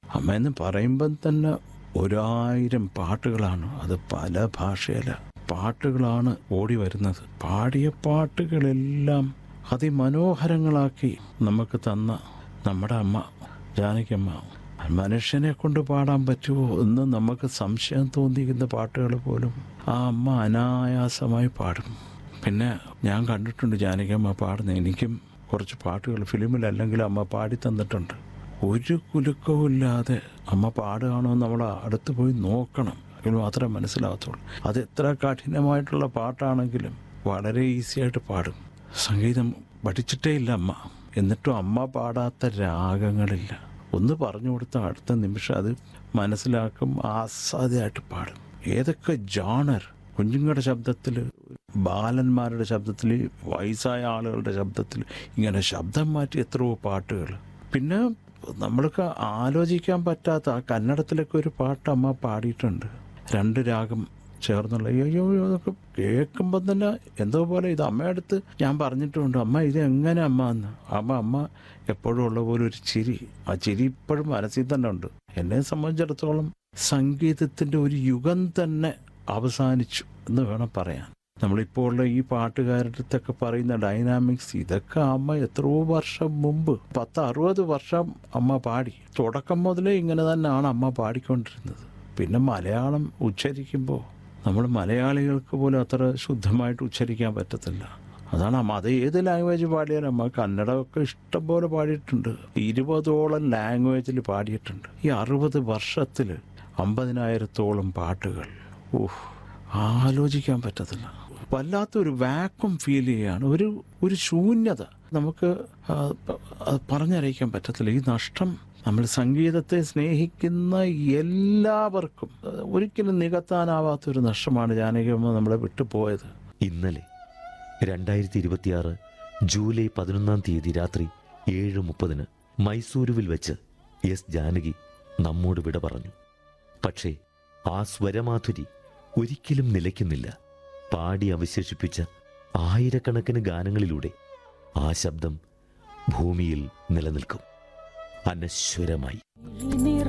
അമ്മ എന്ന് പറയുമ്പം തന്നെ ഒരായിരം പാട്ടുകളാണ് അത് പല ഭാഷയില പാട്ടുകളാണ് ഓടി വരുന്നത് പാടിയ പാട്ടുകളെല്ലാം അതിമനോഹരങ്ങളാക്കി നമുക്ക് തന്ന നമ്മുടെ അമ്മ ജാനകിയമ്മ മനുഷ്യനെ കൊണ്ട് പാടാൻ പറ്റുമോ എന്ന് നമുക്ക് സംശയം തോന്നിക്കുന്ന പാട്ടുകൾ പോലും ആ അമ്മ അനായാസമായി പാടും പിന്നെ ഞാൻ കണ്ടിട്ടുണ്ട് ജാനകിയമ്മ പാടുന്ന എനിക്കും കുറച്ച് പാട്ടുകൾ ഫിലിമിലല്ലെങ്കിൽ അമ്മ പാടി തന്നിട്ടുണ്ട് ഒരു കുലുക്കവും ഇല്ലാതെ അമ്മ പാടുകയാണോ നമ്മൾ അടുത്ത് പോയി നോക്കണം എങ്കിൽ മാത്രമേ മനസ്സിലാകത്തുള്ളൂ അത് എത്ര കഠിനമായിട്ടുള്ള പാട്ടാണെങ്കിലും വളരെ ഈസി ആയിട്ട് പാടും സംഗീതം പഠിച്ചിട്ടേ ഇല്ല അമ്മ എന്നിട്ടും അമ്മ പാടാത്ത രാഗങ്ങളില്ല ഒന്ന് പറഞ്ഞു കൊടുത്ത അടുത്ത നിമിഷം അത് മനസ്സിലാക്കും ആസ്വാദ്യമായിട്ട് പാടും ഏതൊക്കെ ജാണർ കുഞ്ഞുങ്ങളുടെ ശബ്ദത്തിൽ ബാലന്മാരുടെ ശബ്ദത്തിൽ വയസ്സായ ആളുകളുടെ ശബ്ദത്തിൽ ഇങ്ങനെ ശബ്ദം മാറ്റി എത്രയോ പാട്ടുകൾ പിന്നെ നമ്മൾക്ക് ആലോചിക്കാൻ പറ്റാത്ത ആ കന്നഡത്തിലൊക്കെ ഒരു പാട്ട് അമ്മ പാടിയിട്ടുണ്ട് രണ്ട് രാഗം ചേർന്നുള്ള അയ്യോ അതൊക്കെ കേൾക്കുമ്പം തന്നെ എന്തോ പോലെ ഇത് അമ്മയടുത്ത് ഞാൻ പറഞ്ഞിട്ടുണ്ട് അമ്മ ഇത് എങ്ങനെ അമ്മ എന്ന് അമ്മ അമ്മ എപ്പോഴും ഉള്ള പോലെ ഒരു ചിരി ആ ചിരി ഇപ്പോഴും മനസ്സിൽ തന്നെ ഉണ്ട് എന്നെ സംബന്ധിച്ചിടത്തോളം സംഗീതത്തിൻ്റെ ഒരു യുഗം തന്നെ അവസാനിച്ചു എന്ന് വേണം പറയാൻ നമ്മളിപ്പോൾ ഉള്ള ഈ പാട്ടുകാരുടെ അടുത്തൊക്കെ പറയുന്ന ഡൈനാമിക്സ് ഇതൊക്കെ അമ്മ എത്രയോ വർഷം മുമ്പ് പത്ത് അറുപത് വർഷം അമ്മ പാടി തുടക്കം മുതലേ ഇങ്ങനെ തന്നെയാണ് അമ്മ പാടിക്കൊണ്ടിരുന്നത് പിന്നെ മലയാളം ഉച്ചരിക്കുമ്പോൾ നമ്മൾ മലയാളികൾക്ക് പോലും അത്ര ശുദ്ധമായിട്ട് ഉച്ചരിക്കാൻ പറ്റത്തില്ല അതാണ് അമ്മ അത് ഏത് ലാംഗ്വേജ് പാടിയാലും അമ്മ കന്നഡമൊക്കെ ഇഷ്ടംപോലെ പാടിയിട്ടുണ്ട് ഇരുപതോളം ലാംഗ്വേജിൽ പാടിയിട്ടുണ്ട് ഈ അറുപത് വർഷത്തിൽ അമ്പതിനായിരത്തോളം പാട്ടുകൾ ഊഹ് ആലോചിക്കാൻ പറ്റത്തില്ല വല്ലാത്തൊരു വാക്വം ഫീൽ ചെയ്യുകയാണ് ഒരു ഒരു ശൂന്യത നമുക്ക് ആ, അത് പറഞ്ഞറിയിക്കാൻ പറ്റത്തില്ല ഈ നഷ്ടം നമ്മൾ സംഗീതത്തെ സ്നേഹിക്കുന്ന എല്ലാവർക്കും ആ, ഒരിക്കലും നികത്താനാവാത്തൊരു നഷ്ടമാണ് ജാനകിയമ്മ നമ്മളെ വിട്ടുപോയത് ഇന്നലെ രണ്ടായിരത്തി ഇരുപത്തിയാറ് ജൂലൈ പതിനൊന്നാം തീയതി രാത്രി ഏഴ് മുപ്പതിന് മൈസൂരുവിൽ വെച്ച് എസ് ജാനകി നമ്മോട് വിട പറഞ്ഞു പക്ഷേ ആ സ്വരമാധുരി ഒരിക്കലും നിലയ്ക്കുന്നില്ല പാടി അവശേഷിപ്പിച്ച ആയിരക്കണക്കിന് ഗാനങ്ങളിലൂടെ ആ ശബ്ദം ഭൂമിയിൽ നിലനിൽക്കും അനശ്വരമായി നിറ